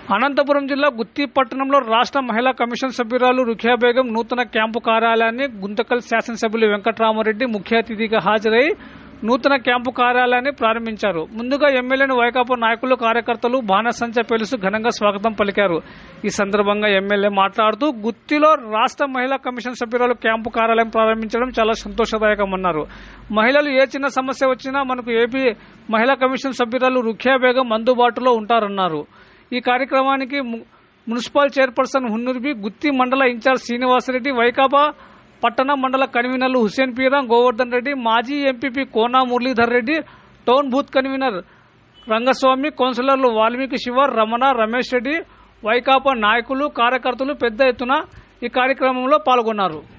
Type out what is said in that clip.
అనంతపురం జిల్లా గుత్తి పట్టణంలో రాష్ట్ర మహిళా కమిషన్ సభ్యురాలు రుఖియా బేగం నూతన క్యాంపు కార్యాలయాన్ని గుంతకల్ శాసనసభ్యులు వెంకట్రామరెడ్డి ముఖ్య అతిథిగా హాజరై నూతన క్యాంపు కార్యాలయాన్ని ప్రారంభించారు ముందుగా ఎమ్మెల్యేను వైకాపా నాయకులు కార్యకర్తలు బాణసంచ పేలుసు ఘనంగా స్వాగతం పలికారు ఈ సందర్భంగా ఎమ్మెల్యే మాట్లాడుతూ గుత్తిలో రాష్ట్ర మహిళా కమిషన్ సభ్యురాలు క్యాంపు కార్యాలయం ప్రారంభించడం చాలా సంతోషదాయకమన్నారు మహిళలు ఏ చిన్న సమస్య వచ్చినా మనకు ఏపీ మహిళా కమిషన్ సభ్యురాలు రుఖియా బేగం అందుబాటులో ఉంటారన్నారు ఈ కార్యక్రమానికి ము- మున్సిపల్ చైర్పర్సన్ హున్నూర్బి గుత్తి మండల ఇన్ఛార్జ్ శ్రీనివాసరెడ్డి వైకాపా పట్టణ మండల కన్వీనర్లు హుసేన్ పీరం గోవర్ధన్ రెడ్డి మాజీ MPP Kona Muralidhar Reddy town booth convener Rangaswamy కౌన్సిలర్లు వాల్మీకి శివ రమణ రమేష్ రెడ్డి వైకాపా నాయకులు కార్యకర్తలు పెద్ద ఎత్తున ఈ కార్యక్రమంలో పాల్గొన్నారు